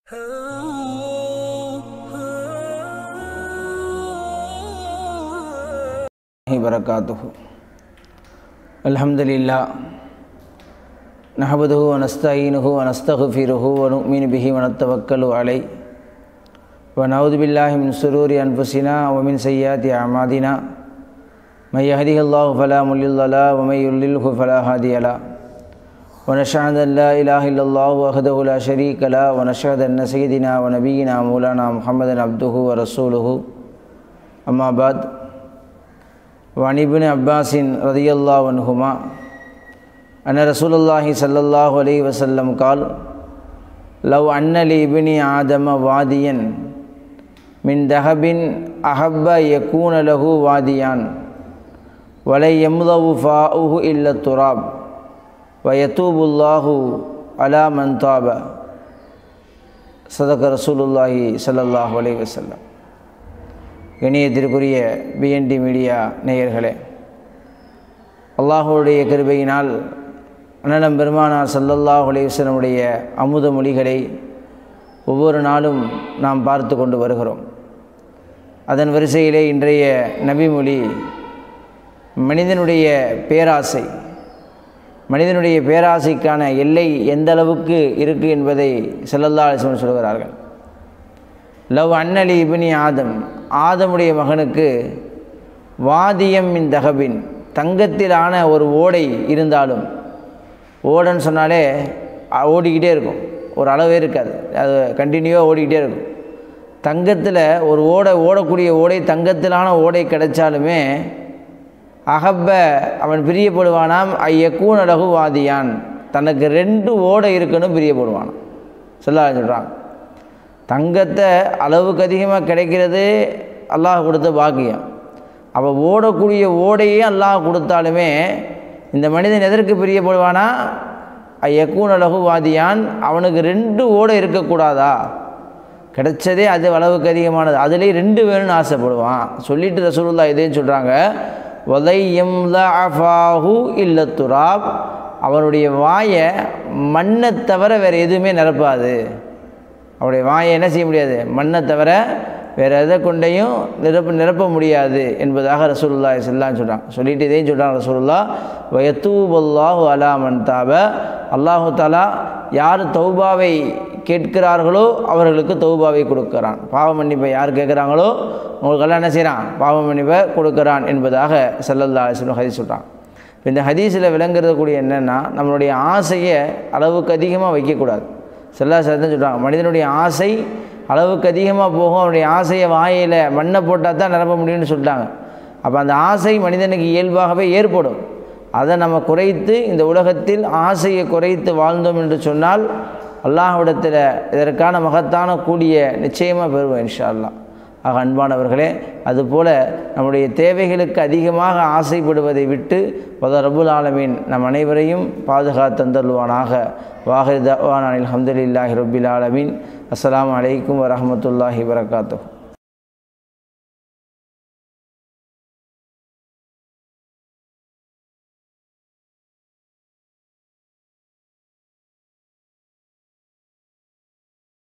وبركاته الحمد لله نحمده ونستعينه ونستغفره ونؤمن به ونتوكل عليه ونعوذ بالله من شرور أنفسنا ومن سيئات أعمالنا من يهده الله فلا مضل له ومن يضلله فلا هادي له ونشهد أن لا إله إلا الله وحده لا شريك له ونشهد أن سيدنا ونبينا مولانا محمدا عبده ورسوله أما بعد وعن ابن عباس رضي الله عنهما أن رسول الله صلى الله عليه وسلم قال لو أن لابن آدم واديا من ذهب أحب يكون له واديان ولا يمضغ فاؤه إلا التراب ويتوب الله على من تاب صدق رسول الله صلى الله عليه وسلم இணையத்திற்குரிய BNT media நேயர்களே அல்லாஹுடைய கிருபையினால் அண்ணனம் பெருமானார் சல்லல்லாஹ் அலைவசனுடைய அமுத மொழிகளை ஒவ்வொரு நாளும் நாம் பார்த்து கொண்டு வருகிறோம் அதன் வரிசையிலே இன்றைய நபிமொழி மனிதனுடைய பேராசை மனிதனுடைய பேராசைக்கான எல்லை எந்த அளவுக்கு இருக்குது என்பதை செல்லல்லா அலிஸ்வன் சொல்கிறார்கள் லவ் அன்னலி இபினி ஆதம் ஆதமுடைய மகனுக்கு வாதியம் மின் தகபின் தங்கத்திலான ஒரு ஓடை இருந்தாலும் ஓடன்னு சொன்னாலே ஓடிக்கிட்டே இருக்கும் ஒரு அளவே இருக்காது அது கண்டினியூவாக ஓடிக்கிட்டே இருக்கும் தங்கத்தில் ஒரு ஓடை ஓடக்கூடிய ஓடை தங்கத்திலான ஓடை கிடைச்சாலுமே அகப்ப அவன் பிரியப்படுவானாம் ஐயக்கூன் அழகு வாதியான் தனக்கு ரெண்டு ஓடை இருக்குன்னு பிரியப்படுவானான் சொல்ல சொல்கிறான் தங்கத்தை அளவுக்கு அதிகமாக கிடைக்கிறது அல்லாஹ் கொடுத்த பாக்கியம் அப்போ ஓடக்கூடிய ஓடையே அல்லாஹ் கொடுத்தாலுமே இந்த மனிதன் எதற்கு பிரியப்படுவானா ஐயக்கூன் அழகு வாதியான் அவனுக்கு ரெண்டு ஓடை இருக்கக்கூடாதா கிடைச்சதே அது அளவுக்கு அதிகமானது அதுலேயே ரெண்டு வேணும்னு ஆசைப்படுவான் சொல்லிட்டு ரசூலுல்லா இதையும் சொல்கிறாங்க ஒதை எம்லாஃபாஹு இல்ல துராப் அவனுடைய வாயை மண்ணை தவிர வேறு எதுவுமே நிரப்பாது அவருடைய வாயை என்ன செய்ய முடியாது மண்ணை தவிர வேறு எதை கொண்டையும் நிரப்ப நிரப்ப முடியாது என்பதாக ரசூல்லா செல்லான்னு சொல்கிறான் சொல்லிட்டு இதையும் சொல்கிறான் ரசூல்லா வயத்தூபல்லாஹு அலாமன் தாப அல்லாஹு தாலா யார் தௌபாவை கேட்கிறார்களோ அவர்களுக்கு தௌபாவை கொடுக்குறான் பாவ மன்னிப்பை யார் கேட்குறாங்களோ உங்களுக்கெல்லாம் என்ன செய்கிறான் பாவ மன்னிப்பை கொடுக்குறான் என்பதாக செல்லல்லா அலிஸ்லம் ஹதீஸ் சொல்கிறான் இந்த ஹதீஸில் விளங்குறது கூடிய என்னென்னா நம்மளுடைய ஆசையை அளவுக்கு அதிகமாக வைக்கக்கூடாது செல்லா சரத்தம் சொல்கிறாங்க மனிதனுடைய ஆசை அளவுக்கு அதிகமாக போகும் அவனுடைய ஆசையை வாயில் மண்ணை போட்டால் தான் நிரப்ப முடியும்னு சொல்லிட்டாங்க அப்போ அந்த ஆசை மனிதனுக்கு இயல்பாகவே ஏற்படும் அதை நம்ம குறைத்து இந்த உலகத்தில் ஆசையை குறைத்து வாழ்ந்தோம் என்று சொன்னால் அல்லாஹ்விடத்தில் இதற்கான மகத்தான கூடிய நிச்சயமாக பெறுவோம் இன்ஷா அல்லா ஆக அன்பானவர்களே அதுபோல் நம்முடைய தேவைகளுக்கு அதிகமாக ஆசைப்படுவதை விட்டு பத ரபுல் ஆலமீன் நம் அனைவரையும் பாதுகாத்தந்தருவானாக வாஹிர் தவானில் அஹமதுல்லாஹி ரபுல் ஆலமீன் அஸ்லாம் வலைக்கம் வரமத்துல்லாஹி வரகாத்தூ